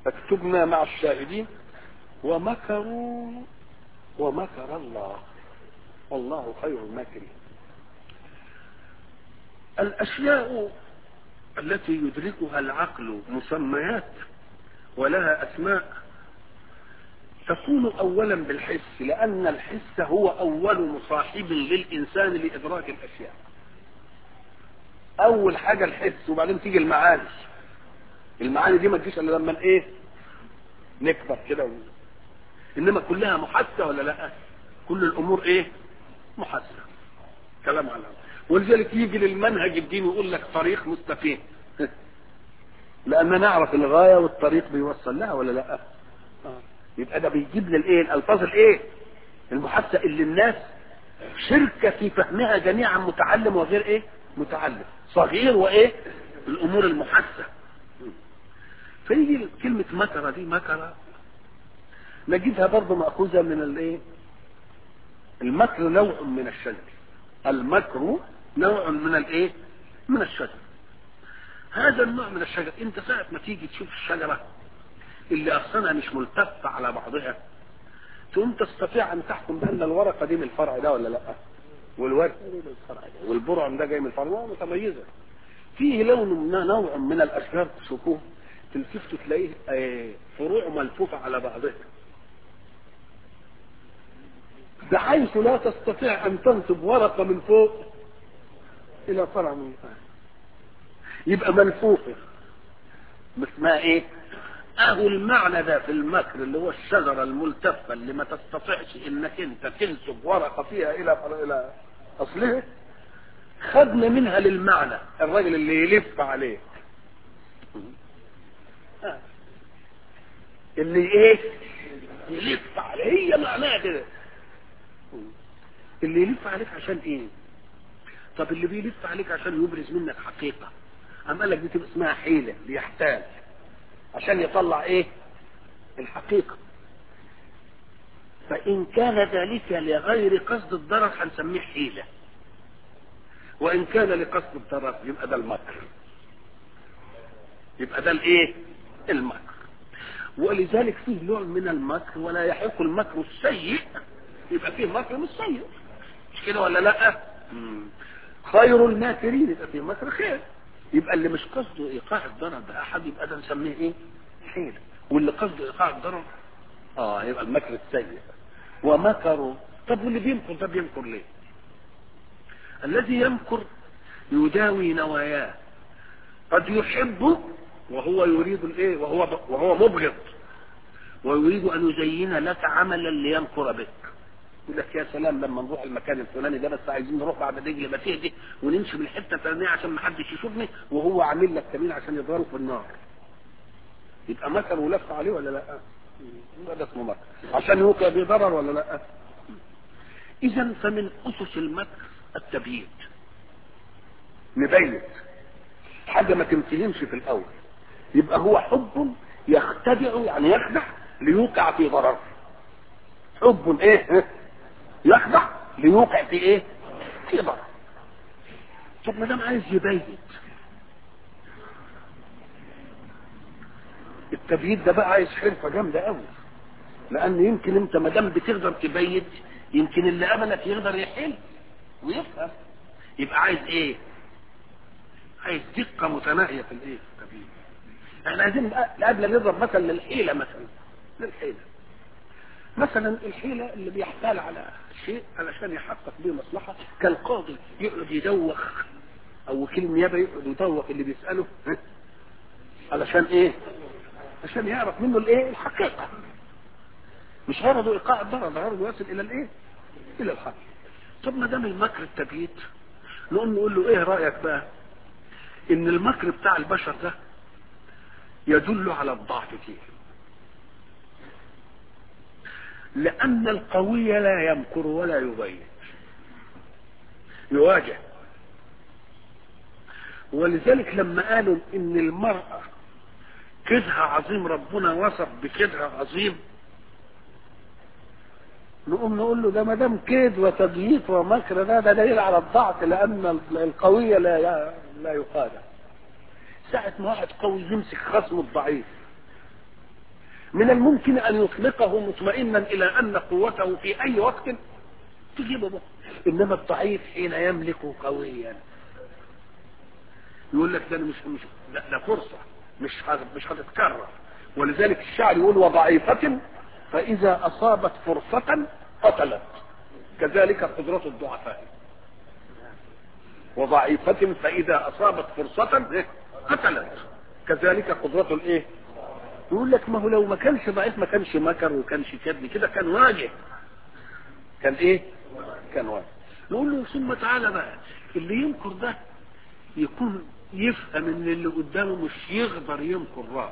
فاكتبنا مع الشاهدين ومكروا ومكر الله والله خير الماكرين الاشياء التي يدركها العقل مسميات ولها اسماء تكون اولا بالحس لان الحس هو اول مصاحب للانسان لادراك الاشياء اول حاجه الحس وبعدين تيجي المعاني المعاني دي ما تجيش الا لما ايه نكبر كده و... انما كلها محسه ولا لا كل الامور ايه محسه كلام على ولذلك يجي للمنهج الديني يقول لك طريق مستقيم لان نعرف الغايه والطريق بيوصل لها ولا لا يبقى ده بيجيب لي الايه الالفاظ الايه المحسه اللي الناس شركه في فهمها جميعا متعلم وغير ايه متعلم صغير وايه الامور المحسه فيجي كلمه مكره دي مكره نجدها برضه ماخوذه من الايه المكر نوع من الشجر المكر نوع من الايه من الشجر هذا النوع من الشجر انت ساعه ما تيجي تشوف الشجره اللي اغصانها مش ملتفه على بعضها تقوم تستطيع ان تحكم بان الورقه دي من الفرع ده ولا لا والورق ده من الفرع ده والبرعم ده جاي من الفرع ده متميزه فيه لون من نوع من الاشجار تشوفوه تلتفتوا تلاقيه آه، فروع ملفوفه على بعضها بحيث لا تستطيع ان تنسب ورقه من فوق الى فرع من تحت يبقى ملفوفه اسمها ايه اهو المعنى ده في المكر اللي هو الشجره الملتفه اللي ما تستطيعش انك انت تنسب ورقه فيها الى الى اصلها خدنا منها للمعنى الراجل اللي يلف عليك آه. اللي ايه يلف عليه هي معناها كده اللي يلف عليك عشان ايه طب اللي بيلف عليك عشان يبرز منك حقيقة أم قال لك دي تبقى اسمها حيلة ليحتال عشان يطلع ايه الحقيقة فإن كان ذلك لغير قصد الضرر هنسميه حيلة وإن كان لقصد الضرر يبقى ده المكر يبقى ده الايه المكر ولذلك فيه نوع من المكر ولا يحق المكر السيء يبقى فيه مكر مش سيء مش كده ولا لا مم. خير الماكرين يبقى فيه مكر خير يبقى اللي مش قصده ايقاع الضرر باحد يبقى ده نسميه ايه حيله واللي قصده ايقاع الضرر اه يبقى المكر السيء ومكروا طب واللي بيمكر ده بيمكر ليه الذي يمكر يداوي نواياه قد يحب وهو يريد الايه وهو وهو مبغض ويريد ان يزين لك عملا ليمكر بك يقول لك يا سلام لما نروح المكان الفلاني ده بس عايزين نروح بعد رجل ما تهدي ونمشي بالحته الفلانيه عشان ما حدش يشوفني وهو عامل لك كمين عشان يضربه في النار يبقى مكر ولف عليه ولا لا؟ يبقى ده اسمه مكر عشان يوقع بضرر ولا لا؟ اذا فمن اسس المكر التبييت نبيت حاجه ما تمتهنش في الاول يبقى هو حب يختدع يعني يخدع ليوقع في ضرر حب ايه يخدع ليوقع في ايه في ضرر طب ما دام عايز يبيت التبييت ده بقى عايز حرفه جامده قوي لان يمكن انت ما دام بتقدر تبيت يمكن اللي قبلك يقدر يحل ويفهم يبقى عايز ايه عايز دقه متناهيه في الايه في التبييت احنا عايزين قبل نضرب مثل للحيله مثلا للحيله مثلا الحيله اللي بيحتال على شيء علشان يحقق به مصلحه كالقاضي يقعد يدوخ او وكيل النيابه يقعد يدوخ اللي بيساله ها؟ علشان ايه؟ عشان يعرف منه الايه؟ الحقيقه مش غرضه ايقاع الضرر ده غرضه يصل الى الايه؟ الى الحق طب ما دام المكر التبييت نقوم نقول له ايه رايك بقى؟ ان المكر بتاع البشر ده يدل على الضعف فيه لأن القوي لا يمكر ولا يبين يواجه ولذلك لما قالوا إن المرأة كدها عظيم ربنا وصف بكدها عظيم نقوم نقول له ده ما دام كيد وتبييت ومكر ده ده دليل على الضعف لأن القوي لا لا يقادر ساعة ما واحد قوي يمسك خصمه الضعيف من الممكن ان يطلقه مطمئنا الى ان قوته في اي وقت تجيبه به انما الضعيف حين يملك قويا يقول لك ده مش مش ده, ده فرصه مش مش هتتكرر ولذلك الشعر يقول وضعيفة فإذا أصابت فرصة قتلت كذلك قدرة الضعفاء وضعيفة فإذا أصابت فرصة قتلت كذلك قدرة الإيه؟ يقول لك ما هو لو ما كانش ضعيف ما كانش مكر وكانش كذب كده كان واجه كان إيه؟ كان واجه نقول له ثم تعالى بقى اللي ينكر ده يكون يفهم ان اللي قدامه مش يقدر ينكر راجل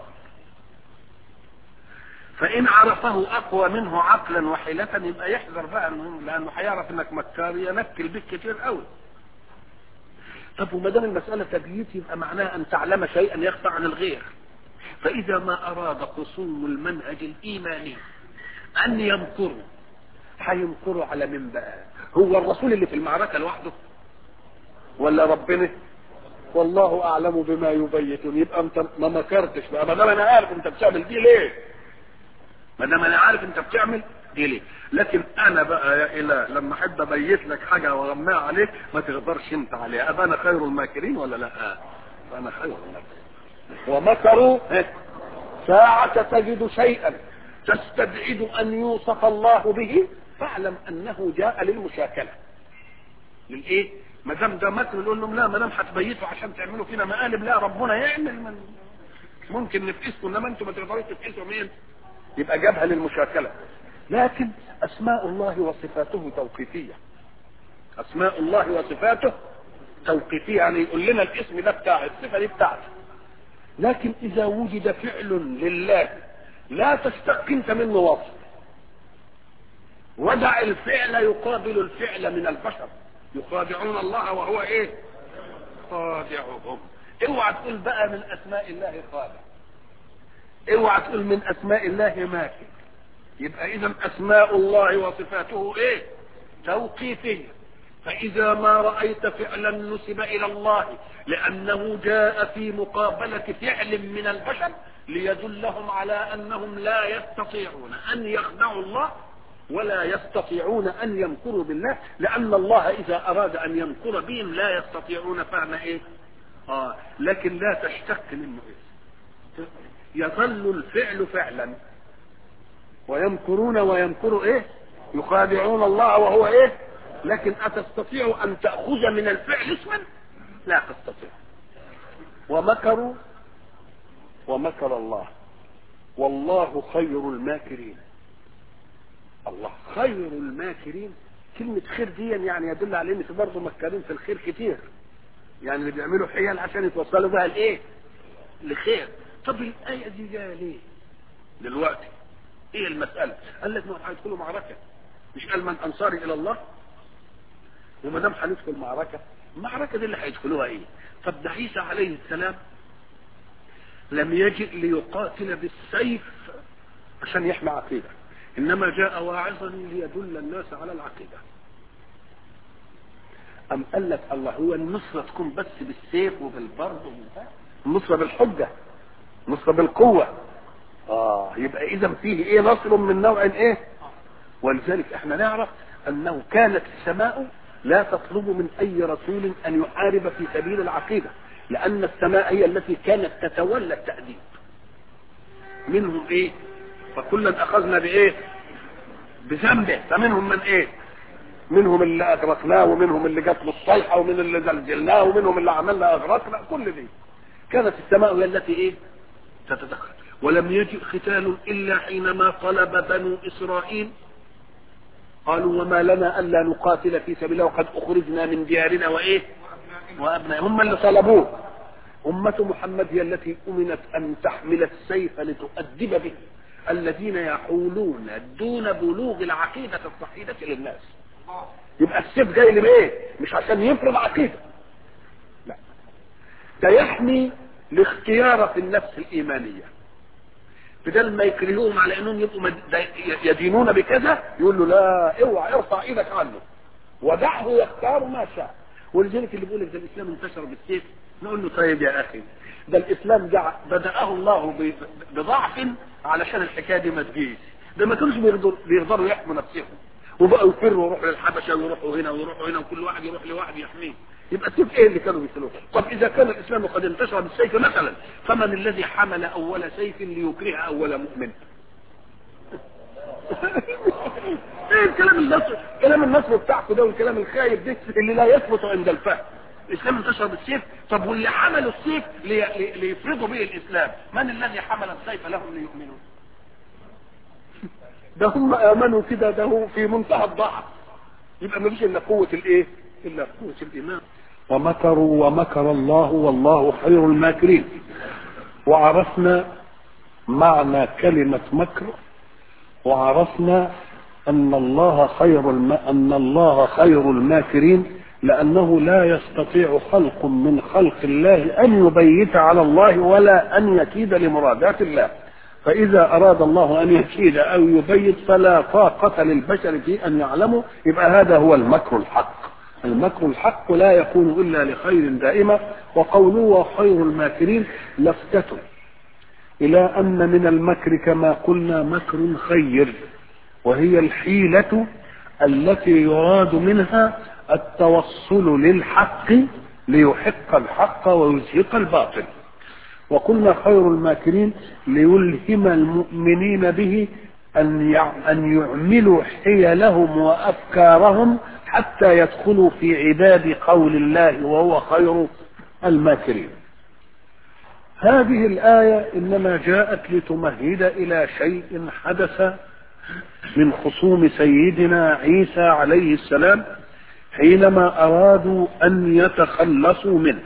فان عرفه اقوى منه عقلا وحيلة يبقى يحذر بقى منه لانه هيعرف انك مكار ينكل بك كتير قوي طب وما دام المسألة تبييت يبقى معناها ان تعلم شيئا يخفى عن الغير فاذا ما اراد خصوم المنهج الايماني ان يمكروا هيمكروا على من بقى هو الرسول اللي في المعركة لوحده ولا ربنا والله اعلم بما يبيتون يبقى انت ما مكرتش بقى ما دام انا عارف انت بتعمل دي ليه ما دام انا عارف انت بتعمل دي ليه لكن انا بقى يا اله لما احب ابيت لك حاجه واغماها عليك ما تقدرش انت عليها ابقى انا خير الماكرين ولا لا فانا خير الماكرين ومكروا ساعة تجد شيئا تستبعد ان يوصف الله به فاعلم انه جاء للمشاكله للايه ما دام ده مكر نقول لهم لا ما دام هتبيتوا عشان تعملوا فينا مقالب لا ربنا يعمل من ممكن نفقسكم انما انتم ما تقدروش تفقسوا مين يبقى جابها للمشاكله لكن اسماء الله وصفاته توقيفيه اسماء الله وصفاته توقيفيه يعني يقول لنا الاسم ده بتاع الصفه دي بتاعته لكن اذا وجد فعل لله لا تشتق انت منه وصف ودع الفعل يقابل الفعل من البشر يخادعون الله وهو ايه خادعهم اوعى تقول بقى من اسماء الله خادع اوعى تقول من اسماء الله ماكر يبقى اذا اسماء الله وصفاته ايه توقيفيه فاذا ما رايت فعلا نسب الى الله لانه جاء في مقابله فعل من البشر ليدلهم على انهم لا يستطيعون ان يخدعوا الله ولا يستطيعون ان يمكروا بالله لان الله اذا اراد ان يمكر بهم لا يستطيعون فهم ايه اه لكن لا تشتق منه إيه؟ يظل الفعل فعلا ويمكرون ويمكر ايه يخادعون الله وهو ايه لكن اتستطيع ان تاخذ من الفعل اسما لا تستطيع ومكروا ومكر الله والله خير الماكرين الله خير الماكرين كلمة خير دي يعني يدل على ان في برضه مكارين في الخير كتير يعني اللي بيعملوا حيل عشان يتوصلوا بها لايه؟ لخير طب الآية دي جاية ليه؟ دلوقتي ايه المسألة؟ قال لك ما هيدخلوا معركة مش قال من انصاري الى الله؟ وما دام هندخل معركة المعركة دي اللي هيدخلوها ايه؟ طب ده عيسى عليه السلام لم يجئ ليقاتل بالسيف عشان يحمي عقيده انما جاء واعظا ليدل الناس على العقيده ام قال لك الله هو النصره تكون بس بالسيف وبالبرد النصره بالحجه النصره بالقوه اه يبقى اذا فيه ايه نصر من نوع ايه ولذلك احنا نعرف انه كانت السماء لا تطلب من اي رسول ان يحارب في سبيل العقيده لان السماء هي التي كانت تتولى التاديب منهم ايه فكلا اخذنا بايه بذنبه فمنهم من ايه منهم اللي اغرقناه ومنهم اللي جات له الصيحه ومن اللي زلزلناه ومنهم اللي عملنا اغرقنا كل دي كانت السماء هي التي ايه تتدخل ولم يجئ ختان الا حينما طلب بنو اسرائيل قالوا وما لنا الا نقاتل في سبيل الله وقد اخرجنا من ديارنا وايه وابناء هم اللي طلبوه أمة محمد هي التي أمنت أن تحمل السيف لتؤدب به الذين يحولون دون بلوغ العقيدة الصحيحة للناس يبقى السيف جاي لإيه؟ مش عشان يفرض عقيدة لا ده يحمي الاختيار في النفس الإيمانية بدل ما يكرهوهم على انهم يبقوا مد... يدينون بكذا يقول له لا اوعى ارفع ايدك عنه ودعه يختار ما شاء ولذلك اللي بيقول لك ده الاسلام انتشر بالسيف نقول له طيب يا اخي ده الاسلام جع بدأه الله بضعف علشان الحكايه دي ما تجيش ده ما كانوش بيقدروا بيقدروا يحموا نفسهم وبقوا يفروا ويروحوا للحبشه ويروحوا هنا ويروحوا هنا وكل واحد يروح لواحد يحميه يبقى السيف ايه اللي كانوا بيسلوه طب اذا كان الاسلام قد انتشر بالسيف مثلا فمن الذي حمل اول سيف ليكره اول مؤمن ايه الكلام النصر كلام النصر بتاعكم ده والكلام الخايب ده اللي لا يثبت عند الفهم الاسلام انتشر بالسيف طب واللي حملوا السيف لي... لي... ليفرضوا به الاسلام من الذي حمل السيف لهم ليؤمنوا ده هم امنوا كده ده هو في منتهى الضعف يبقى ما فيش الا قوه الايه الا قوه الايمان ومكروا ومكر الله والله خير الماكرين وعرفنا معنى كلمه مكر وعرفنا ان الله خير الم... ان الله خير الماكرين لانه لا يستطيع خلق من خلق الله ان يبيت على الله ولا ان يكيد لمرادات الله فاذا اراد الله ان يكيد او يبيت فلا طاقه للبشر في ان يعلموا يبقى هذا هو المكر الحق المكر الحق لا يكون الا لخير دائما وقوله خير الماكرين لفتة الى ان من المكر كما قلنا مكر خير وهي الحيلة التي يراد منها التوصل للحق ليحق الحق ويزهق الباطل وقلنا خير الماكرين ليلهم المؤمنين به أن أن يعملوا حيلهم وأفكارهم حتى يدخلوا في عباد قول الله وهو خير الماكرين هذه الآية إنما جاءت لتمهد إلى شيء حدث من خصوم سيدنا عيسى عليه السلام حينما أرادوا أن يتخلصوا منه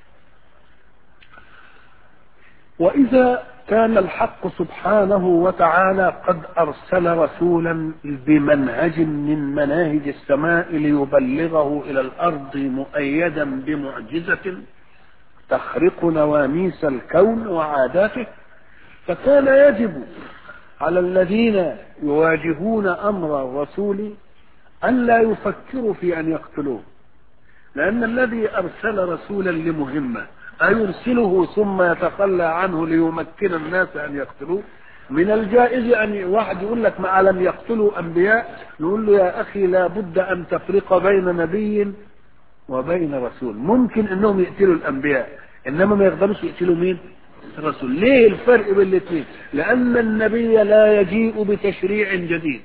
وإذا كان الحق سبحانه وتعالى قد أرسل رسولا بمنهج من مناهج السماء ليبلغه إلى الأرض مؤيدا بمعجزة تخرق نواميس الكون وعاداته فكان يجب على الذين يواجهون امر الرسول ان لا يفكروا في ان يقتلوه لان الذي ارسل رسولا لمهمه ايرسله ثم يتخلى عنه ليمكن الناس ان يقتلوه من الجائز ان واحد يقول لك ما لم يقتلوا انبياء نقول له يا اخي لا بد ان تفرق بين نبي وبين رسول ممكن انهم يقتلوا الانبياء انما ما يقدروش يقتلوا مين الرسول ليه الفرق بين الاثنين لان النبي لا يجيء بتشريع جديد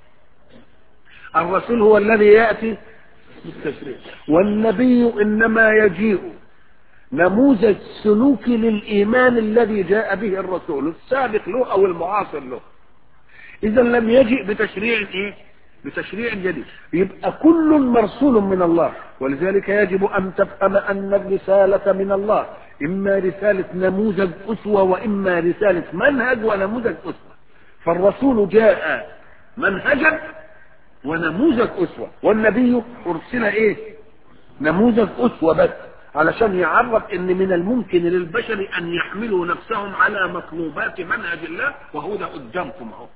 الرسول هو الذي ياتي بالتشريع والنبي انما يجيء نموذج سلوكي للايمان الذي جاء به الرسول السابق له او المعاصر له اذا لم يجئ بتشريع ايه بتشريع جديد يبقى كل مرسول من الله ولذلك يجب ان تفهم ان الرساله من الله اما رساله نموذج اسوه واما رساله منهج ونموذج اسوه فالرسول جاء منهجا ونموذج اسوه والنبي ارسل ايه نموذج اسوه بس علشان يعرف ان من الممكن للبشر ان يحملوا نفسهم على مطلوبات منهج الله وهو ده قدامكم اهو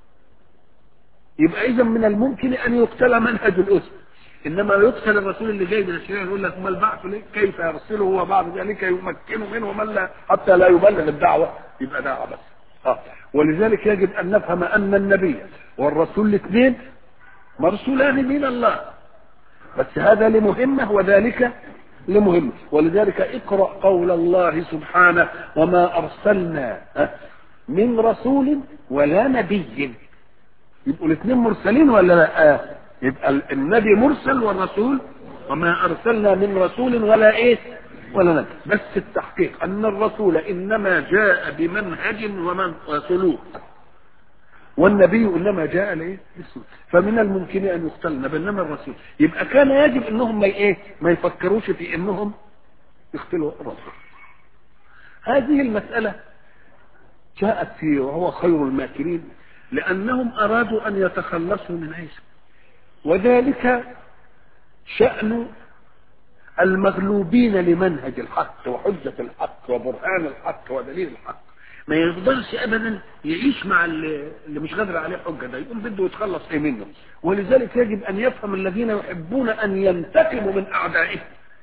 يبقى اذا من الممكن ان يقتل منهج الاسره انما يقتل الرسول اللي جاي من الشريعه يقول لك ما البعث ليه كيف يرسله هو بعد ذلك يمكنه منه من لا حتى لا يبلغ الدعوه يبقى دعوه بس آه. ولذلك يجب ان نفهم ان النبي والرسول الاثنين مرسولان من الله بس هذا لمهمه وذلك لمهمه ولذلك اقرا قول الله سبحانه وما ارسلنا من رسول ولا نبي يبقوا الاثنين مرسلين ولا لا آه. يبقى النبي مرسل والرسول وما ارسلنا من رسول ولا ايه ولا نبي بس التحقيق ان الرسول انما جاء بمنهج ومن وسلوك والنبي انما جاء لايه بالسلوك فمن الممكن ان يقتل النبي انما الرسول يبقى كان يجب انهم ما ايه ما يفكروش في انهم يقتلوا الرسول هذه المساله جاءت في وهو خير الماكرين لأنهم أرادوا أن يتخلصوا من عيسى وذلك شأن المغلوبين لمنهج الحق وحجة الحق وبرهان الحق ودليل الحق ما يقدرش ابدا يعيش مع اللي مش قادر عليه حجه ده يقوم بده يتخلص ايه منه ولذلك يجب ان يفهم الذين يحبون ان ينتقموا من اعدائهم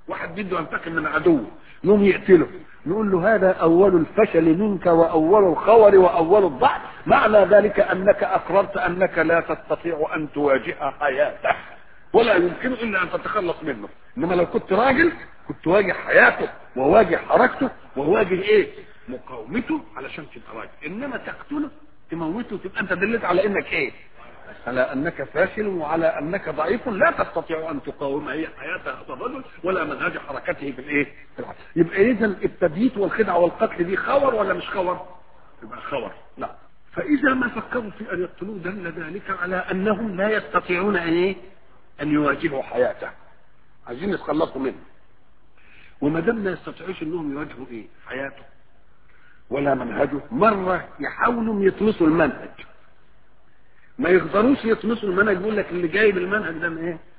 واحد بده ينتقم من عدوه نقوم يقتله نقول له هذا اول الفشل منك واول الخور واول الضعف معنى ذلك انك اقررت انك لا تستطيع ان تواجه حياته ولا يمكن الا ان تتخلص منه انما لو كنت راجل كنت تواجه حياته وواجه حركته وواجه ايه مقاومته علشان تبقى راجل انما تقتله تموته تبقى انت دلت على انك ايه على انك فاشل وعلى انك ضعيف لا تستطيع ان تقاوم اي حياه هذا الرجل ولا منهج حركته في الايه؟ في العالم. يبقى اذا التبييت والخدعه والقتل دي خور ولا مش خور؟ يبقى خور لا فاذا ما فكروا في ان يقتلوه دل ذلك على انهم لا يستطيعون ان ايه؟ ان يواجهوا حياته عايزين يتخلصوا منه وما دام ما يستطيعوش انهم يواجهوا ايه؟ حياته ولا منهجه مره يحاولوا يطمسوا المنهج ما يقدروش يطمسوا المنهج يقول لك اللي جايب المنهج ده من ايه؟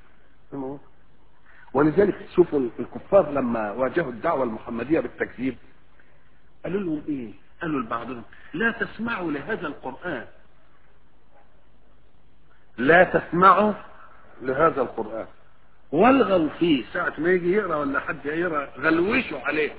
ولذلك شوفوا الكفار لما واجهوا الدعوه المحمديه بالتكذيب قالوا لهم ايه؟ قالوا لبعضهم لا تسمعوا لهذا القران لا تسمعوا لهذا القران والغوا فيه ساعة ما يجي يقرا ولا حد يقرا غلوشوا عليه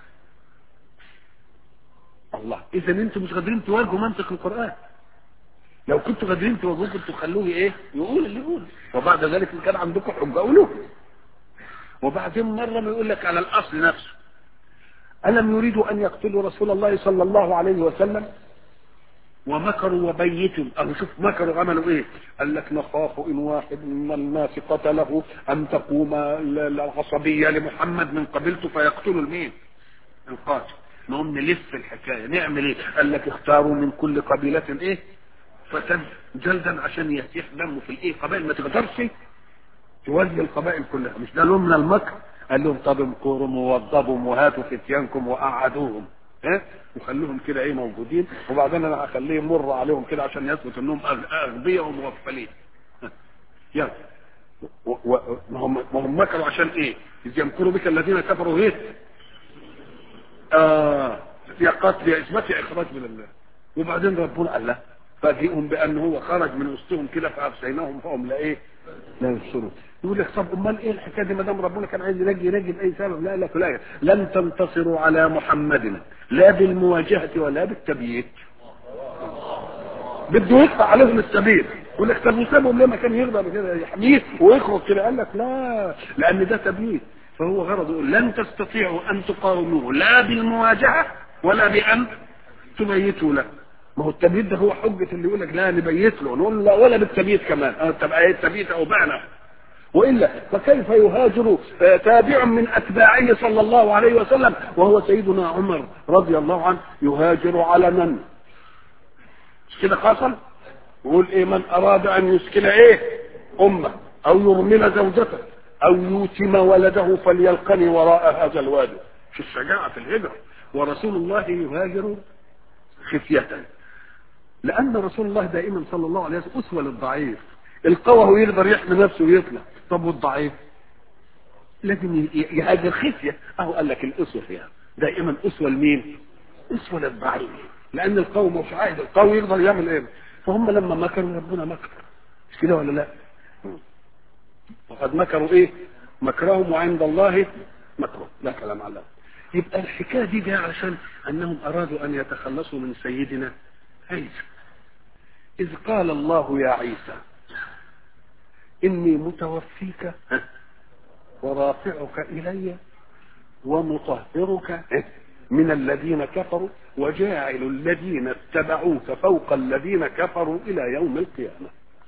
الله اذا انتم مش قادرين تواجهوا منطق القران لو كنتوا قادرين تواجهوه كنتوا خلوه ايه يقول اللي يقول وبعد ذلك ان كان عندكم حجه قولوه وبعدين مره ما يقول لك على الاصل نفسه الم يريدوا ان يقتلوا رسول الله صلى الله عليه وسلم ومكروا وبيتوا أو شوف مكروا عملوا ايه قال لك نخاف ان واحد من الناس قتله ان تقوم العصبيه لمحمد من قبيلته فيقتلوا المين القاتل نقوم نلف الحكايه نعمل ايه قال لك اختاروا من كل قبيله ايه فتن جلدا عشان يسيح دمه في الايه قبائل ما تقدرش توجه القبائل كلها مش ده لهم من المكر قال لهم طب امكروا ووضبوا وهاتوا فتيانكم وقعدوهم ها وخلوهم كده ايه موجودين وبعدين انا هخليه مر عليهم كده عشان يثبت انهم اغبياء ومغفلين يلا ما هم ما هم مكروا عشان ايه؟ اذ يمكروا بك الذين كفروا ايه؟ اه يا قتل يا اثبات يا اخراج من الله وبعدين ربنا قال له فاجئهم بان هو خرج من وسطهم كده فافسيناهم فهم لا ايه؟ لا يبصرون يقول لك طب امال ايه الحكايه دي ما دام ربنا كان عايز ينجي ينجي باي سبب لا لك لا لن تنتصروا على محمد لا بالمواجهه ولا بالتبييت بده يقطع عليهم السبيل يقول لك طب وسابهم ليه ما كان يغضب كده يحميه ويخرج كده قال لك لا لان ده تبييت فهو غرضه لن تستطيعوا ان تقاوموه لا بالمواجهه ولا بان تبيتوا له ما هو التبييت ده هو حجة اللي يقول لك لا نبيت له نقول لا ولا بالتبييت كمان اه طب ايه التبييت او بعنا والا فكيف يهاجر تابع من اتباعه صلى الله عليه وسلم وهو سيدنا عمر رضي الله عنه يهاجر علنا مش كده حصل يقول ايه من اراد ان يسكن ايه امه او يرمل زوجته او يوتم ولده فليلقني وراء هذا الوادي في الشجاعه في الهجره ورسول الله يهاجر خفيه لان رسول الله دائما صلى الله عليه وسلم اسوه للضعيف القوي هو يقدر يحمي نفسه ويطلع طب والضعيف لازم يهاجر خفيه اهو قال لك الاسوه فيها دائما اسوه لمين؟ اسوه للضعيف لان القوي مش عايز القوي يقدر يعمل ايه؟ فهم لما مكروا ربنا مكر مش كده ولا لا؟ وقد مكروا ايه؟ مكرهم وعند الله مكرهم لا كلام على يبقى الحكايه دي جايه عشان انهم ارادوا ان يتخلصوا من سيدنا عيسى اذ قال الله يا عيسى اني متوفيك ورافعك الي ومطهرك من الذين كفروا وجاعل الذين اتبعوك فوق الذين كفروا الى يوم القيامه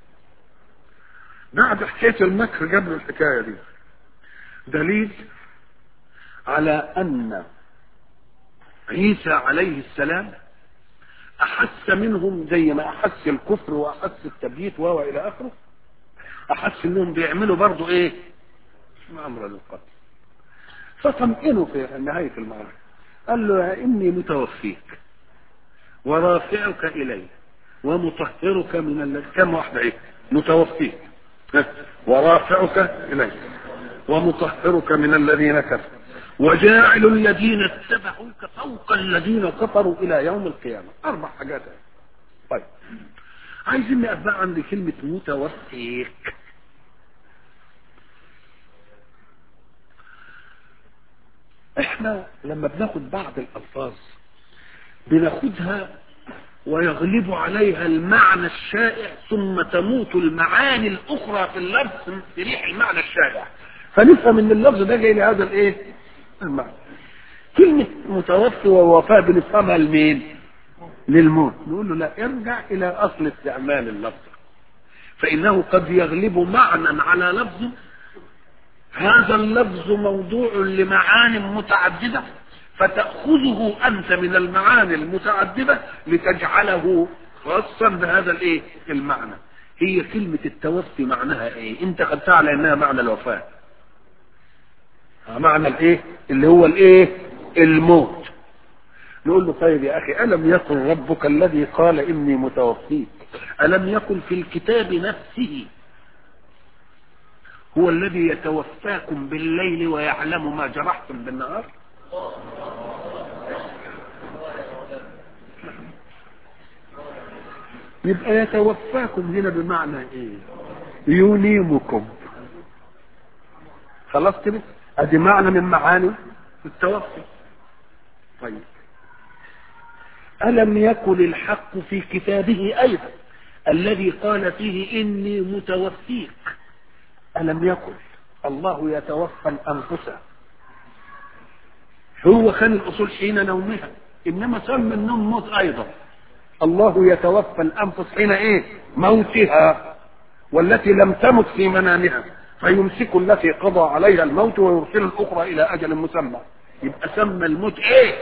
بعد حكايه المكر جاب له الحكايه دي دليل على ان عيسى عليه السلام احس منهم زي ما احس الكفر واحس التبييت وهو الى اخره احس انهم بيعملوا برضه ايه امر للقتل فطمئنوا في نهايه المعركه قال له اني متوفيك ورافعك الي ومطهرك من الذي كم واحده ايه متوفيك ورافعك الي ومطهرك من الذين كفروا وجاعل الذين اتبعوك فوق الذين كفروا الى يوم القيامه اربع حاجات طيب عايزين نقف بقى عند كلمه متوفيك احنا لما بناخد بعض الالفاظ بناخدها ويغلب عليها المعنى الشائع ثم تموت المعاني الاخرى في اللفظ في ريح المعنى الشائع فنفهم ان اللفظ ده جاي لهذا الايه المعنى كلمة متوفي ووفاة بنفهمها لمين للموت نقول له لا ارجع الى اصل استعمال اللفظ فانه قد يغلب معنى على لفظ هذا اللفظ موضوع لمعان متعددة فتأخذه أنت من المعاني المتعددة لتجعله خاصا بهذا الايه المعنى هي كلمة التوفي معناها ايه انت خدتها على انها معنى الوفاة معنى الايه اللي هو الايه الموت نقول له طيب يا اخي الم يكن ربك الذي قال اني متوفيك الم يكن في الكتاب نفسه هو الذي يتوفاكم بالليل ويعلم ما جرحتم بالنهار يبقى يتوفاكم هنا بمعنى ايه ينيمكم خلاص كده ادي معنى من معاني التوفي طيب الم يكن الحق في كتابه ايضا الذي قال فيه اني متوفيك ألم يكن الله يتوفى الأنفس هو كان الأصول حين نومها إنما سمى النوم موت أيضا الله يتوفى الأنفس حين إيه موتها والتي لم تمت في منامها فيمسك التي قضى عليها الموت ويرسل الأخرى إلى أجل مسمى يبقى سمى الموت إيه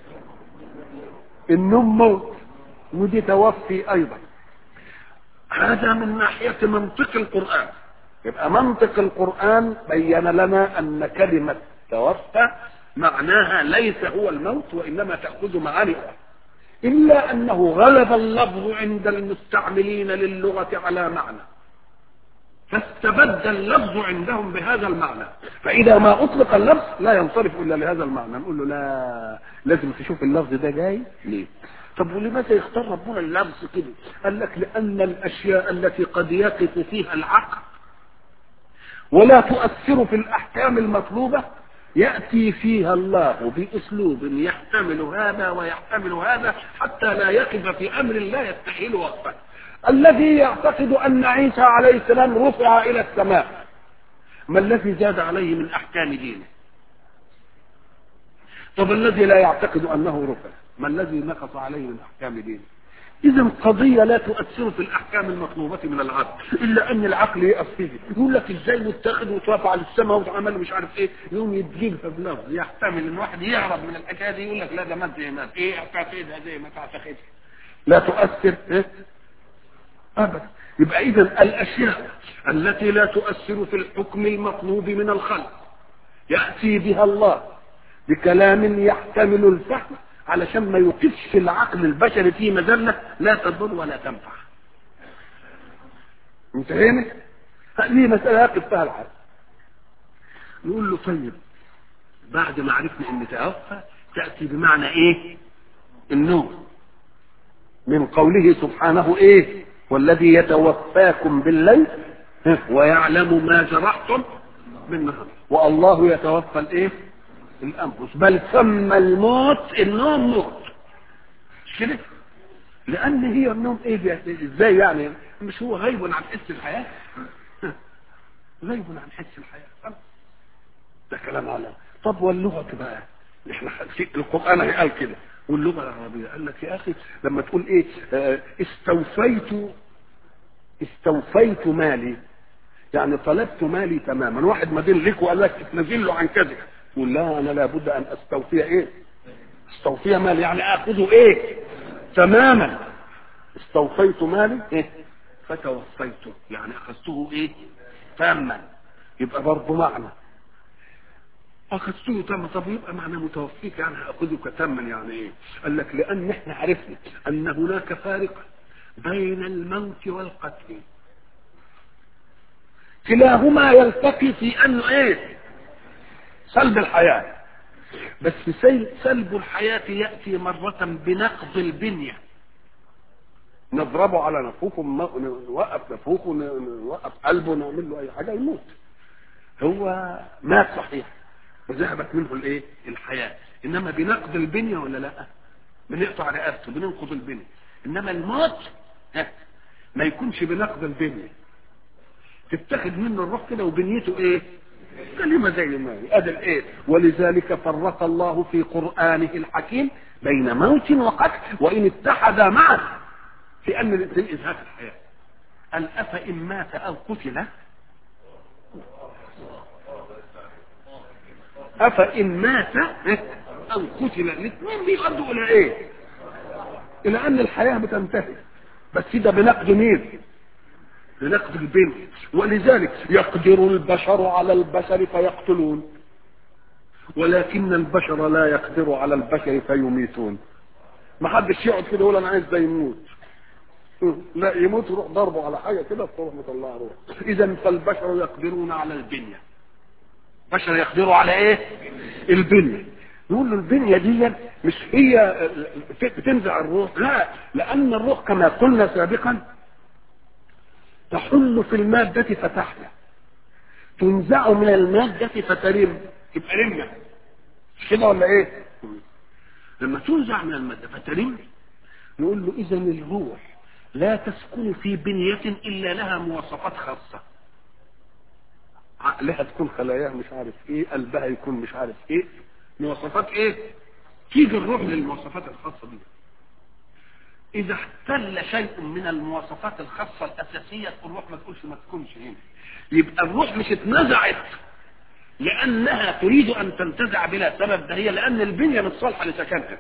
النوم موت ودي توفي أيضا هذا من ناحية منطق القرآن يبقى منطق القرآن بين لنا أن كلمة توفى معناها ليس هو الموت وإنما تأخذ معاني أخرى إلا أنه غلب اللفظ عند المستعملين للغة على معنى فاستبد اللفظ عندهم بهذا المعنى فإذا ما أطلق اللفظ لا ينصرف إلا لهذا المعنى نقول له لا لازم تشوف اللفظ ده جاي ليه طب ولماذا يختار ربنا اللفظ كده قال لك لأن الأشياء التي قد يقف فيها العقل ولا تؤثر في الأحكام المطلوبة يأتي فيها الله بأسلوب يحتمل هذا ويحتمل هذا حتى لا يقف في أمر لا يستحيل وقفه الذي يعتقد أن عيسى عليه السلام رفع إلى السماء ما الذي زاد عليه من أحكام دينه طب الذي لا يعتقد أنه رفع ما الذي نقص عليه من أحكام دينه إذا قضية لا تؤثر في الأحكام المطلوبة من العقل إلا أن العقل يقف فيه يقول لك إزاي متخذ وترفع على السماء وتعمل مش عارف إيه يوم يتجيبها بلفظ يحتمل إن واحد يهرب من الحكاية دي يقول لك لا ده ما زي ما إيه اعتقدها زي ما تعتقدها لا تؤثر إيه أبدا يبقى إذا الأشياء التي لا تؤثر في الحكم المطلوب من الخلق يأتي بها الله بكلام يحتمل الفهم علشان ما يوقفش العقل البشري في مذلة لا تضر ولا تنفع انتهينا هذه مسألة يقف فيها العقل نقول له طيب بعد ما عرفنا ان توفى تأتي بمعنى ايه النوم من قوله سبحانه ايه والذي يتوفاكم بالليل ويعلم ما جرحتم بالنهار والله يتوفى الايه الانفس بل سمى الموت النوم موت مش كده لان هي النوم ايه ازاي يعني مش هو غيب عن حس الحياه غيب عن حس الحياه ده كلام على طب واللغه بقى احنا في القران قال كده واللغه العربيه قال لك يا اخي لما تقول ايه اه استوفيت استوفيت مالي يعني طلبت مالي تماما واحد مدين لك وقال لك تنزل له عن كذا يقول لا انا لابد ان استوفي ايه استوفي مالي يعني اخذه ايه تماما استوفيت مالي ايه فتوفيته يعني اخذته ايه تاما يبقى برضه معنى اخذته تاما طب يبقى معنى متوفيك يعني اخذك تاما يعني ايه قال لك لان احنا عرفنا ان هناك فارق بين الموت والقتل كلاهما يلتقي في انه ايه سلب الحياة بس سلب الحياة يأتي مرة بنقض البنية نضربه على نفوخه نوقف نفوخه نوقف قلبه نعمل له أي حاجة يموت هو مات صحيح وذهبت منه الايه الحياه انما بنقض البنيه ولا لا بنقطع رقبته بننقض البنيه انما الموت ها ما يكونش بنقض البنيه تتخذ منه الروح كده وبنيته ايه كلمه زي ما هي ادي الايه ولذلك فرق الله في قرانه الحكيم بين موت وقتل وان اتحدا معا في ان الاثنين ازهاق الحياه قال افان مات او قتل افان مات او قتل الاثنين بيؤدوا الى ايه الى ان الحياه بتنتهي بس ده بنقد مين بنقد البنت ولذلك يقدر البشر على البشر فيقتلون ولكن البشر لا يقدر على البشر فيميتون ما حدش يقعد كده يقول انا عايز ده يموت لا يموت يروح ضربه على حاجه كده تروح مطلعه روح اذا فالبشر يقدرون على البنيه البشر يقدروا على ايه البنيه نقول له البنيه دي مش هي بتنزع الروح لا لان الروح كما قلنا سابقا تحل في المادة فتحيا تنزع من المادة فترم تبقى رمة مش كده ولا ايه لما تنزع من المادة فترم نقول له اذا الروح لا تسكن في بنية الا لها مواصفات خاصة عقلها تكون خلاياها مش عارف ايه قلبها يكون مش عارف ايه مواصفات ايه تيجي الروح للمواصفات الخاصة دي اذا اختل شيء من المواصفات الخاصة الاساسية الروح ما تقولش ما تكونش هنا يبقى الروح مش اتنزعت لانها تريد ان تنتزع بلا سبب ده هي لان البنية مش صالحة لسكنها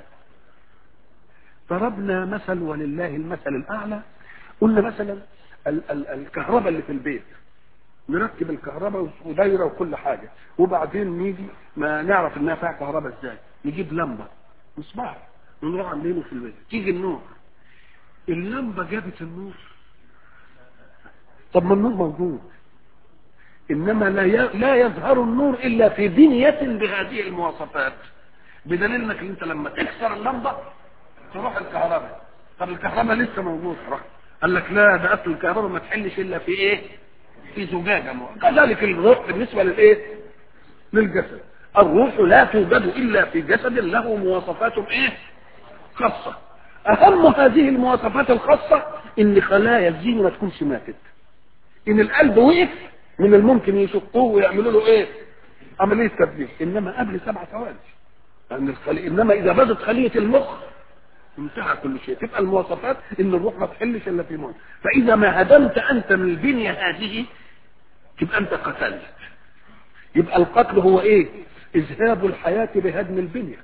ضربنا مثل ولله المثل الاعلى قلنا مثلا ال- ال- الكهرباء اللي في البيت نركب الكهرباء ودايره وكل حاجه وبعدين نيجي ما نعرف انها فيها كهرباء ازاي نجيب لمبه مصباح ونروح عاملينه في البيت تيجي النور اللمبه جابت النور طب ما النور موجود انما لا ي- لا يظهر النور الا في بنيه بهذه المواصفات بدليل انك انت لما تكسر اللمبه تروح الكهرباء طب الكهرباء لسه موجوده قال لك لا ده اصل الكهرباء ما تحلش الا في ايه في زجاجه مو- كذلك الروح بالنسبه للايه للجسد الروح لا توجد الا في جسد له مواصفات ايه خاصه اهم هذه المواصفات الخاصه ان خلايا الزين ما تكونش ماتت ان القلب وقف من الممكن يشقوه ويعملوا له ايه عمليه تبديل انما قبل سبع ثواني لان الخلي... انما اذا بدت خليه المخ انتهى كل شيء تبقى المواصفات ان الروح ما تحلش الا في موت فاذا ما هدمت انت من البنيه هذه تبقى انت قتلت يبقى القتل هو ايه اذهاب الحياه بهدم البنيه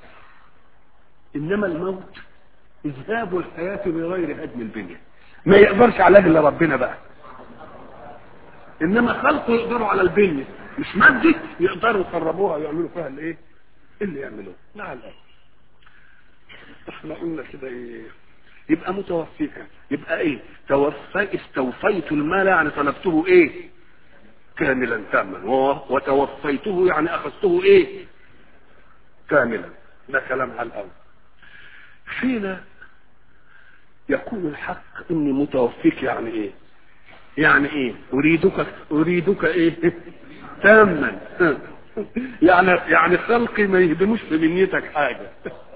انما الموت اذهاب الحياه بغير هدم البنيه ما يقدرش على الا ربنا بقى انما خلقه يقدروا على البنيه مش مادة يقدروا يخربوها ويعملوا فيها الايه اللي يعملوه مع الآن احنا قلنا كده ايه يبقى متوفيها يبقى ايه توفى استوفيت المال يعني طلبته ايه كاملا تاما و- وتوفيته يعني اخذته ايه كاملا ده كلام على الاول حين يقول الحق اني متوفيك يعني ايه يعني ايه اريدك اريدك ايه تاما يعني يعني خلقي ما يهدموش في بنيتك حاجه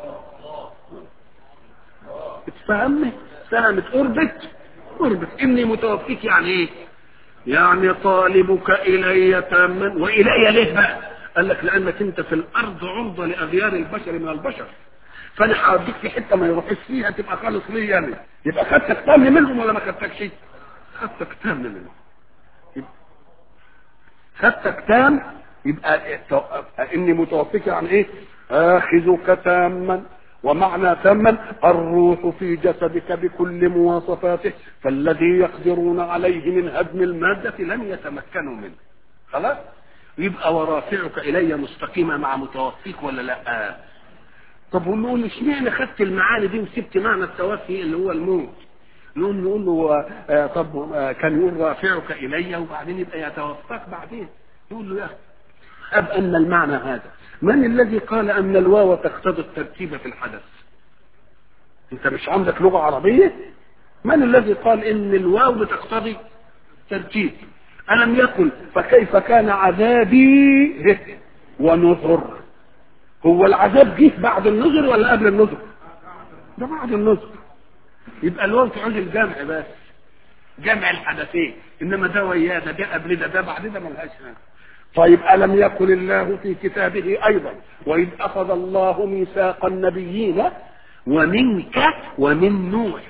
اتفهمت فهمت قربت قربت اني متوفيك يعني ايه يعني طالبك الي تاما والي ليه بقى قال لك لانك انت في الارض عرضه لاغيار البشر من البشر فانا هوديك في حته ما يروحش فيها تبقى خالص ليا يعني يبقى خدتك تام منهم ولا ما خدتكش خدتك تام منهم خدتك تام يبقى اني متوفيك يعني ايه اخذك تاما ومعنى تاما الروح في جسدك بكل مواصفاته فالذي يقدرون عليه من هدم المادة لن يتمكنوا منه خلاص يبقى ورافعك الي مستقيمة مع متوفيك ولا لا طب ونقول اشمعنى خدت المعاني دي وسبت معنى التوفي اللي هو الموت نقول نقول له آه طب آه كان يقول رافعك الي وبعدين يبقى يتوفاك بعدين يقول له يا اخي أب أن المعنى هذا من الذي قال أن الواو تقتضي الترتيب في الحدث أنت مش عندك لغة عربية من الذي قال إن الواو بتقتضي ترتيب ألم يقل فكيف كان عذابي ونذر هو العذاب جه بعد النذر ولا قبل النذر ده بعد النذر يبقى الوقت تعود الجمع بس جمع الحدثين انما ده وياه ده ده قبل ده ده بعد ده ملهاش حاجه طيب ألم يقل الله في كتابه أيضا وإذ أخذ الله ميثاق النبيين ومنك ومن نوح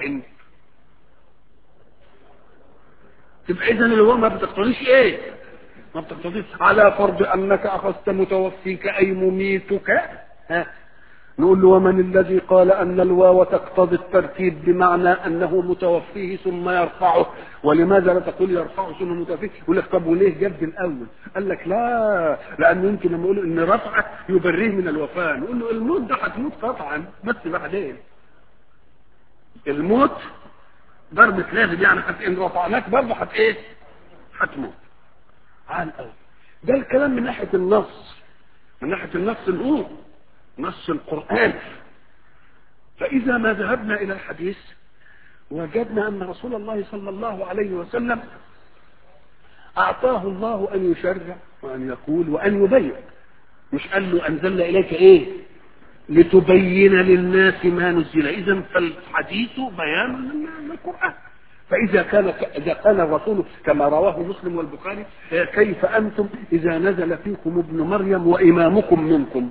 تبقى إذا اللي هو ما بتقتضيش إيه؟ ما بتقتضيش على فرض أنك أخذت متوفيك أي مميتك ها نقول له ومن الذي قال أن الواو تقتضي الترتيب بمعنى أنه متوفيه ثم يرفعه ولماذا لا تقول يرفعه ثم متوفيه يقول لك طب وليه جد الأول قال لك لا لأنه يمكن لما يقول إن رفعه يبريه من الوفاة نقول له الموت ده هتموت قطعا بس بعدين الموت ضربة لازم يعني حت إن رفعناك برضه هت إيه؟ هتموت عال قوي ده الكلام من ناحية النص من ناحية النص الأول نص القرآن فإذا ما ذهبنا إلى الحديث وجدنا أن رسول الله صلى الله عليه وسلم أعطاه الله أن يشرع وأن يقول وأن يبين مش قال له أنزلنا إليك إيه لتبين للناس ما نزل إذا فالحديث بيان للقرآن فإذا كان إذا قال الرسول كما رواه مسلم والبخاري كيف أنتم إذا نزل فيكم ابن مريم وإمامكم منكم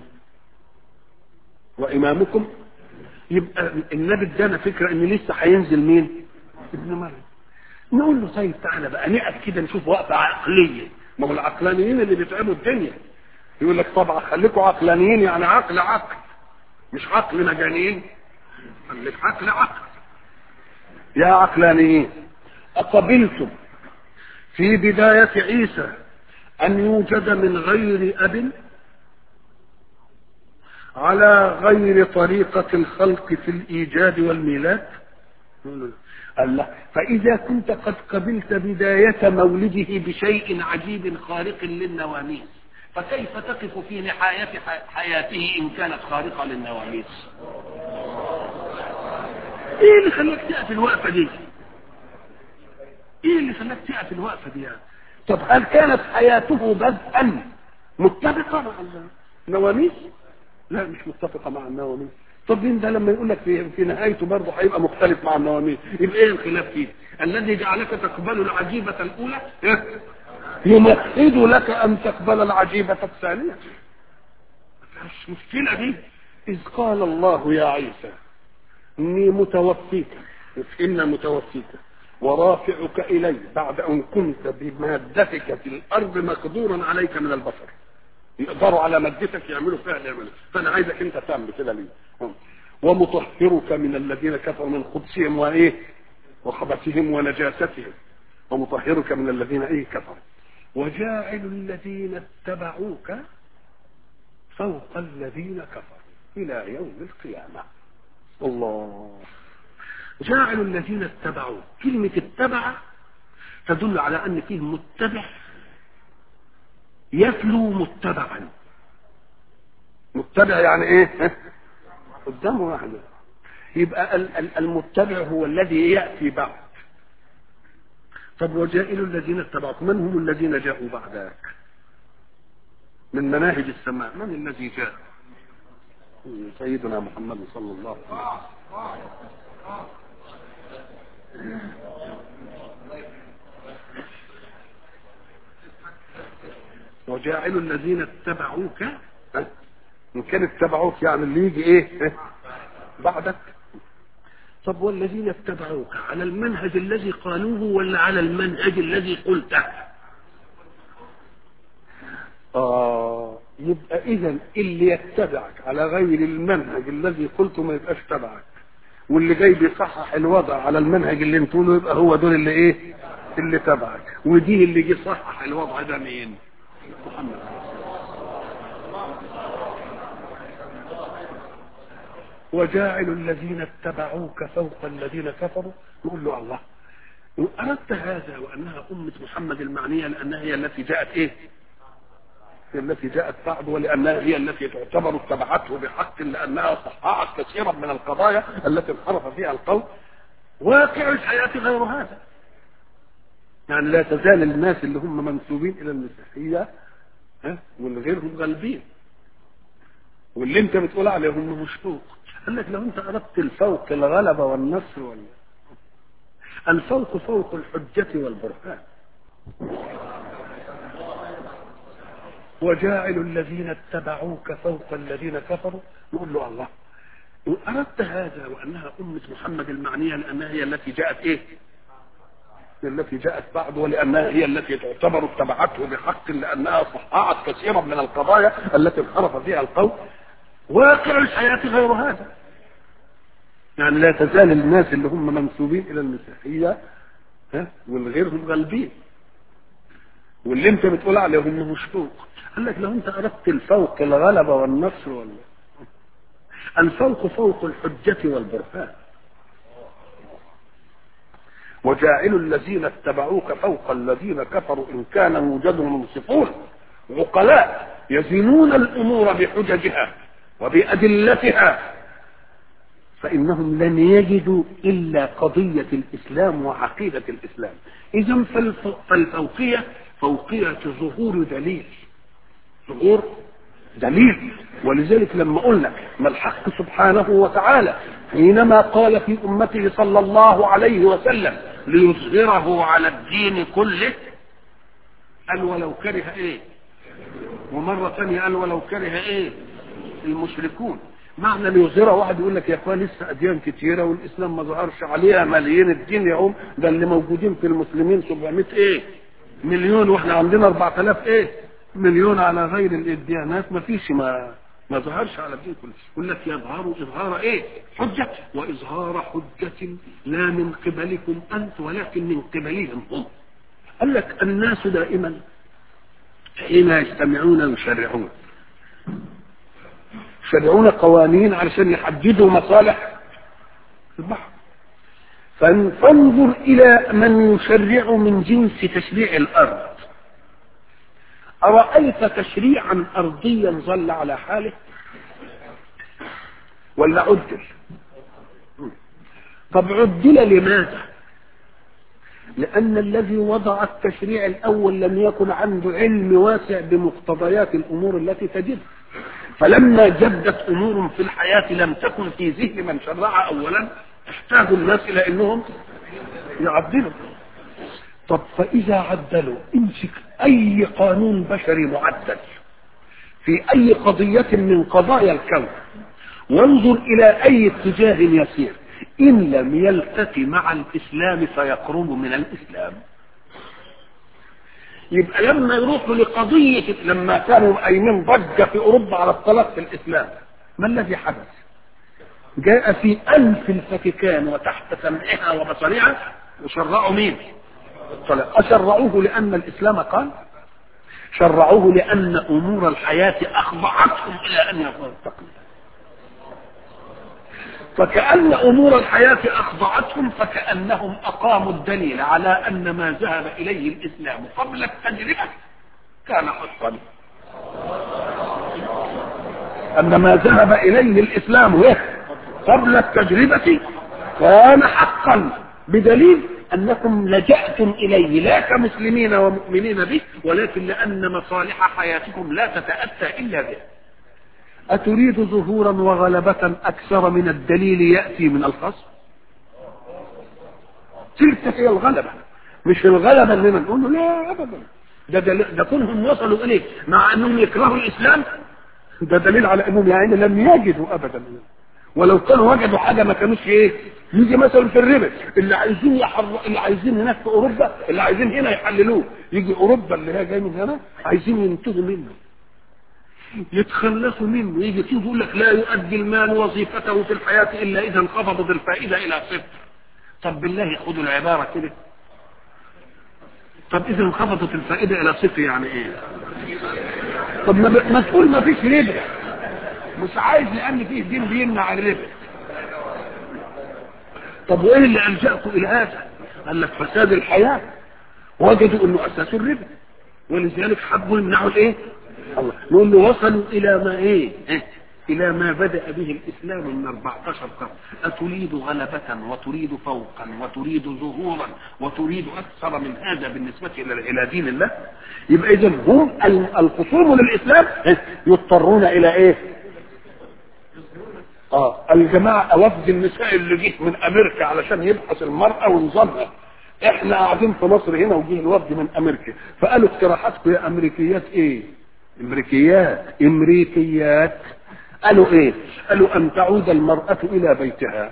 وامامكم يبقى النبي ادانا فكره ان لسه هينزل مين؟ ابن مريم. نقول له طيب تعالى بقى نقف كده نشوف وقفه عقليه، ما هو العقلانيين اللي بيتعبوا الدنيا. يقول لك طبعا خليكم عقلانيين يعني عقل عقل مش عقل مجانين خليك عقل عقل. يا عقلانيين أقبلتم في بداية عيسى أن يوجد من غير أب على غير طريقة الخلق في الإيجاد والميلاد قال لا فإذا كنت قد قبلت بداية مولده بشيء عجيب خارق للنواميس فكيف تقف في نهاية حياته إن كانت خارقة للنواميس إيه اللي خلاك تقف الوقفة دي إيه اللي خلاك تقف الوقفة دي يعني طب هل كانت حياته بدءا متفقة مع النواميس لا مش متفقة مع النواميس طب مين ده لما يقول لك في, في نهايته برضه هيبقى مختلف مع النواميس يبقى ايه الخلاف فيه الذي جعلك تقبل العجيبة الأولى يمهد لك أن تقبل العجيبة الثانية مش مشكلة دي إذ قال الله يا عيسى إني متوفيك إنا متوفيك ورافعك إلي بعد أن كنت بمادتك في الأرض مقدورا عليك من البشر يقدروا على مادتك يعملوا فيها اللي يعملوا فانا عايزك انت تعمل كده ليه ومطهرك من الذين كفروا من خبثهم وايه وخبثهم ونجاستهم ومطهرك من الذين ايه كفروا وجاعل الذين اتبعوك فوق الذين كفروا الى يوم القيامه الله جاعل الذين اتبعوك كلمه اتبع تدل على ان فيه متبع يتلو متبعا متبع يعني ايه قدامه واحدة يبقى المتبع هو الذي يأتي بعد طب وجائل الذين اتبعوك من هم الذين جاءوا بعدك من مناهج السماء من الذي جاء سيدنا محمد صلى الله عليه وسلم وجاعل الذين اتبعوك ان كان اتبعوك يعني اللي يجي ايه بعدك طب والذين اتبعوك على المنهج الذي قالوه ولا على المنهج الذي قلته آه يبقى اذا اللي يتبعك على غير المنهج الذي قلته ما يبقاش تبعك واللي جاي بيصحح الوضع على المنهج اللي انتوا له يبقى هو دول اللي ايه اللي تبعك ودي اللي جه صحح الوضع ده مين محمد وجاعل الذين اتبعوك فوق الذين كفروا يقول له الله إن أردت هذا وأنها أمة محمد المعنية لأنها هي التي جاءت إيه هي التي جاءت بعد ولأنها هي التي تعتبر اتبعته بحق لأنها صححت كثيرا من القضايا التي انحرف فيها القول واقع الحياة غير هذا يعني لا تزال الناس اللي هم منسوبين إلى المسيحية ها والغيرهم غالبين واللي انت بتقول عليهم مش فوق قال لك لو انت اردت الفوق الغلبه والنصر ولا الفوق فوق الحجه والبرهان وجاعل الذين اتبعوك فوق الذين كفروا نقول له الله إن أردت هذا وأنها أمة محمد المعنية لأنها هي التي جاءت إيه التي جاءت بعد ولأنها هي التي تعتبر اتبعته بحق لأنها صححت كثيرا من القضايا التي انحرف فيها القوم واقع الحياة غير هذا يعني لا تزال الناس اللي هم منسوبين إلى المسيحية ها والغيرهم غالبين واللي انت بتقول عليهم مش فوق قال لك لو انت اردت الفوق الغلبه والنصر ولا الفوق فوق الحجه والبرهان وجاعل الذين اتبعوك فوق الذين كفروا ان كان يوجدهم منصفون عقلاء يزنون الامور بحججها وبادلتها فانهم لن يجدوا الا قضيه الاسلام وعقيده الاسلام اذا فالفوقيه فوقيه ظهور دليل ظهور دليل ولذلك لما قلنا ما الحق سبحانه وتعالى حينما قال في امته صلى الله عليه وسلم ليظهره على الدين كله قال ولو كره ايه ومرة ثانية قال ولو كره ايه المشركون معنى ليظهره واحد يقول لك يا اخوان لسه اديان كتيره والاسلام ما ظهرش عليها ملايين الدين يا ده اللي موجودين في المسلمين 700 ايه مليون واحنا عندنا 4000 ايه مليون على غير الديانات ما فيش ما ما ظهرش على الدين كله يقول لك يظهر اظهار ايه حجه واظهار حجه لا من قبلكم انت ولكن من قبلهم هم قال لك الناس دائما حين يجتمعون يشرعون يشرعون قوانين علشان يحددوا مصالح البحر فانظر الى من يشرع من جنس تشريع الارض أرأيت تشريعا أرضيا ظل على حاله ولا عدل طب عدل لماذا لأن الذي وضع التشريع الأول لم يكن عنده علم واسع بمقتضيات الأمور التي تجد فلما جدت أمور في الحياة لم تكن في ذهن من شرع أولا احتاجوا الناس إلى أنهم يعدلوا طب فإذا عدلوا امسك أي قانون بشري معدل في أي قضية من قضايا الكون وانظر إلى أي اتجاه يسير إن لم يلتقي مع الإسلام فيقرب من الإسلام يبقى لما يروحوا لقضية لما كانوا قايمين ضجة في أوروبا على الطلاق في الإسلام ما الذي حدث؟ جاء في أنف الفاتيكان وتحت سمعها وبصرها وشرعوا مين؟ الطلاق أشرعوه لأن الإسلام قال شرعوه لأن أمور الحياة أخضعتهم إلى أن يكونوا التقليد فكأن أمور الحياة أخضعتهم فكأنهم أقاموا الدليل على أن ما ذهب إليه الإسلام قبل التجربة كان حقا أن ما ذهب إليه الإسلام قبل التجربة كان حقا بدليل أنكم لجأتم إليه لا كمسلمين ومؤمنين به ولكن لأن مصالح حياتكم لا تتأتى إلا به أتريد ظهورا وغلبة أكثر من الدليل يأتي من الخصم تلك هي الغلبة مش الغلبة اننا نقول له لا ابدا ده دل... ده كونهم وصلوا اليه مع انهم يكرهوا الاسلام ده دليل على انهم يعني لم يجدوا ابدا ولو كانوا وجدوا حاجه ما كانوش ايه يجي مثلا في الربا اللي عايزين يحر... اللي عايزين هناك في اوروبا اللي عايزين هنا يحللوه يجي اوروبا اللي هي جاي من هنا عايزين ينتهوا منه يتخلصوا منه يجي فيه يقول لك لا يؤدي المال وظيفته في الحياة إلا إذا انخفضت الفائدة إلى صفر طب بالله خدوا العبارة كده طب إذا انخفضت الفائدة إلى صفر يعني إيه طب ما, ب... ما تقول ما فيش ربا مش عايز لأن فيه دين بيمنع الربا طب وإيه اللي ألجأكم إلى هذا قال لك فساد الحياة وجدوا أنه أساس الربا ولذلك حبوا يمنعوا الإيه الله نقول له وصلوا الى ما ايه, إيه؟ إلى ما بدأ به الإسلام من 14 قرن أتريد غلبة وتريد فوقا وتريد ظهورا وتريد أكثر من هذا بالنسبة إلى إلى دين الله يبقى إذا هم الخصوم للإسلام يضطرون إلى إيه؟ اه الجماعة وفد النساء اللي جه من أمريكا علشان يبحث المرأة ونظامها احنا قاعدين في مصر هنا وجه الوفد من أمريكا فقالوا اقتراحاتكم يا أمريكيات إيه؟ امريكيات امريكيات قالوا ايه قالوا ان تعود المرأة الى بيتها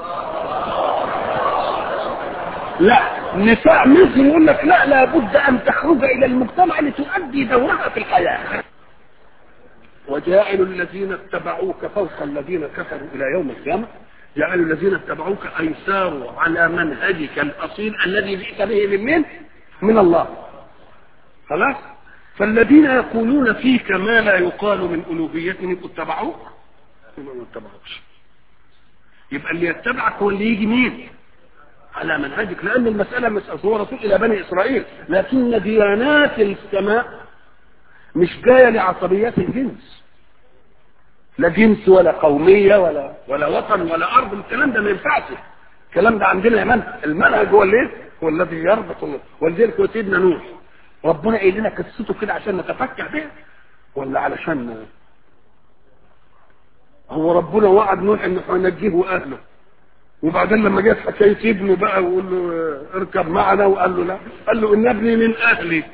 لا نساء مصر يقول لك لا لابد ان تخرج الى المجتمع لتؤدي دورها في الحياة وجاعل الذين اتبعوك فوق الذين كفروا الى يوم القيامة جعل الذين اتبعوك اي ساروا على منهجك الاصيل الذي جئت به من مين؟ من الله خلاص فالذين يقولون فيك ما لا يقال من الوهيتهم يبقوا اتبعوك يبقوا ما اتبعوكش يبقى اللي يتبعك هو اللي يجي مين على منهجك لان المساله مش هو رسول الى بني اسرائيل لكن ديانات السماء مش جايه لعصبيات الجنس لا جنس ولا قوميه ولا ولا وطن ولا ارض الكلام ده ما ينفعش الكلام ده عندنا منهج المنهج هو اللي هو الذي يربط ولذلك هو سيدنا نوح ربنا قايل لنا قصته كده عشان نتفكر بيها ولا علشان هو ربنا وعد نوح انه هينجيه واهله وبعدين لما جت حكايه ابنه بقى وقال له اركب معنا وقال له لا قال له ان ابني من اهلي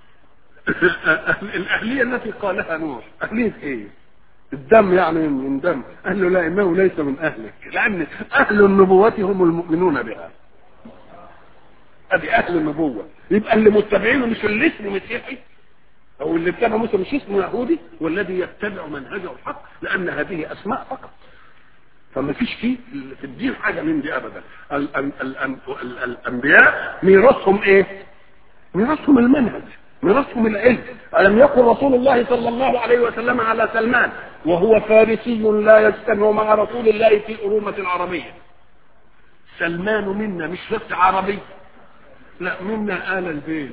الاهليه التي قالها نوح اهليه ايه الدم يعني من دم قال له لا انه ليس من اهلك لان اهل النبوه هم المؤمنون بها ادي اهل النبوه يبقى اللي متبعينه مش اللي اسمه مسيحي او اللي اتبع موسى مش اسمه يهودي والذي يتبع منهجه الحق لان هذه اسماء فقط فما فيش فيه في الدين حاجه من دي ابدا ال ال ال ال الانبياء ميراثهم ايه ميراثهم المنهج ميراثهم العلم الم يقل رسول الله صلى الله عليه وسلم على سلمان وهو فارسي لا يجتمع مع رسول الله في أرومة العربية سلمان منا مش بس عربي لا منا آل البيت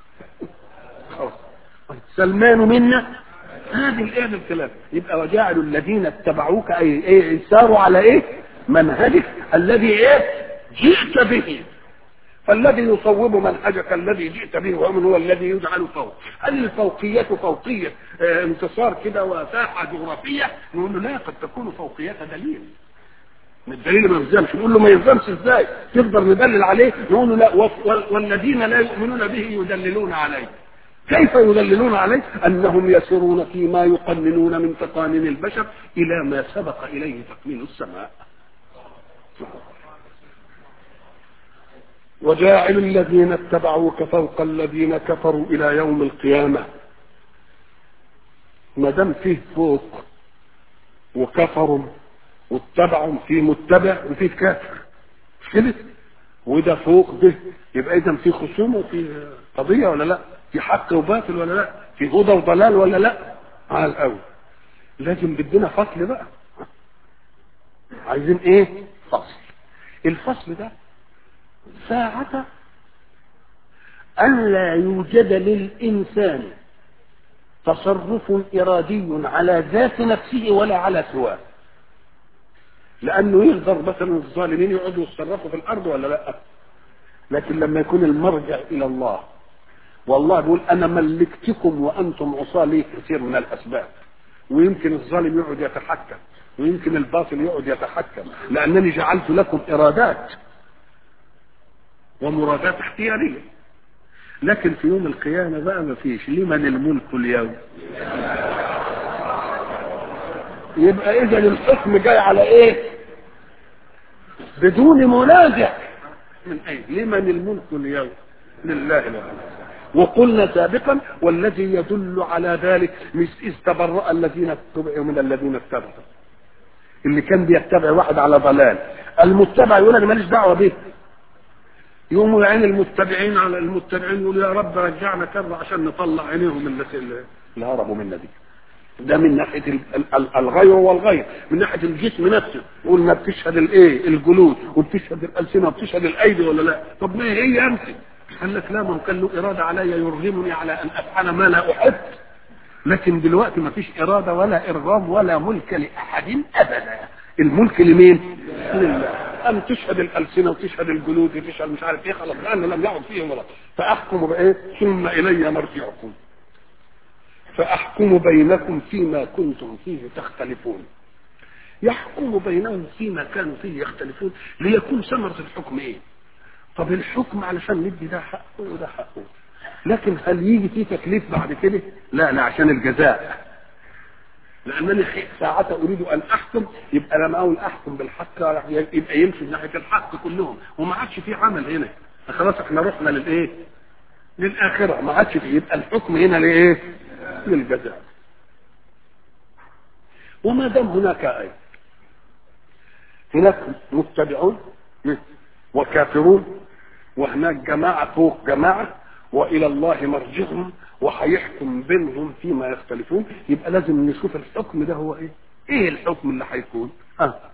سلمان منا هذه الايه الكلام يبقى وجعلوا الذين اتبعوك اي ايه ساروا على ايه منهجك الذي ايه جئت به فالذي يصوب منهجك الذي جئت به ومن هو الذي يجعل فوق هل الفوقية فوقية اه انتصار كده وساحة جغرافية نقول له لا قد تكون فوقية دليل من الدليل ما يلزمش نقول له ما يلزمش ازاي تقدر ندلل عليه نقول له لا والذين لا يؤمنون به يدللون عليه كيف يدللون عليه انهم يسيرون فيما يقننون من تقانين البشر الى ما سبق اليه تقنين السماء وجاعل الذين اتبعوك فوق الذين كفروا الى يوم القيامه ما دام فيه فوق وكفروا واتبعوا في متبع وفي كافر مش كده وده فوق ده يبقى اذا في خصومه وفي قضيه ولا لا في حق وباطل ولا لا في هدى وضلال ولا لا على الاول لازم بدنا فصل بقى عايزين ايه فصل الفصل ده ساعة أن لا يوجد للإنسان تصرف إرادي على ذات نفسه ولا على سواه لأنه يقدر مثلا الظالمين يقعدوا يتصرفوا في الأرض ولا لا لكن لما يكون المرجع إلى الله والله بيقول أنا ملكتكم وأنتم عصاة لي كثير من الأسباب ويمكن الظالم يقعد يتحكم ويمكن الباطل يقعد يتحكم لأنني جعلت لكم إرادات ومرادات اختيارية لكن في يوم القيامة بقى ما فيش لمن الملك اليوم يبقى اذا الحكم جاي على ايه بدون منازع من اين لمن الملك اليوم لله العالم وقلنا سابقا والذي يدل على ذلك مش اذ تبرأ الذين اتبعوا من الذين اتبعوا اللي كان بيتبع واحد على ضلال المتبع يقول انا ماليش دعوه به يقوموا عين المتبعين على المتبعين يقولوا يا رب رجعنا كره عشان نطلع عينيهم اللي, اللي هربوا منا دي ده من ناحيه الغير والغير من ناحيه الجسم نفسه قلنا بتشهد الايه الجلود وبتشهد الالسنه وبتشهد الايدي ولا لا طب ما هي امسك قال لك لا من كان له اراده علي يرغمني على ان افعل ما لا احب لكن دلوقتي ما فيش إرادة ولا إرغام ولا ملك لأحد أبدا الملك لمين؟ لله أم تشهد الألسنة وتشهد الجلود وتشهد مش عارف إيه خلاص لأنه لم يعد فيهم ولا فأحكم بإيه؟ ثم إلي مرجعكم فأحكم بينكم فيما كنتم فيه تختلفون يحكم بينهم فيما كانوا فيه يختلفون ليكون ثمرة الحكم إيه؟ طب الحكم علشان ندي ده حقه وده حقه لكن هل يجي فيه تكليف بعد كده؟ لا لا عشان الجزاء لانني ساعة اريد ان احكم يبقى لما اقول احكم بالحق يبقى يمشي ناحية الحق كلهم وما عادش في عمل هنا خلاص احنا رحنا للايه؟ للاخرة ما عادش في يبقى الحكم هنا لايه؟ للجزاء وما دام هناك ايه هناك متبعون وكافرون وهناك جماعة فوق جماعة والى الله مرجعهم وهيحكم بينهم فيما يختلفون يبقى لازم نشوف الحكم ده هو ايه ايه الحكم اللي هيكون اه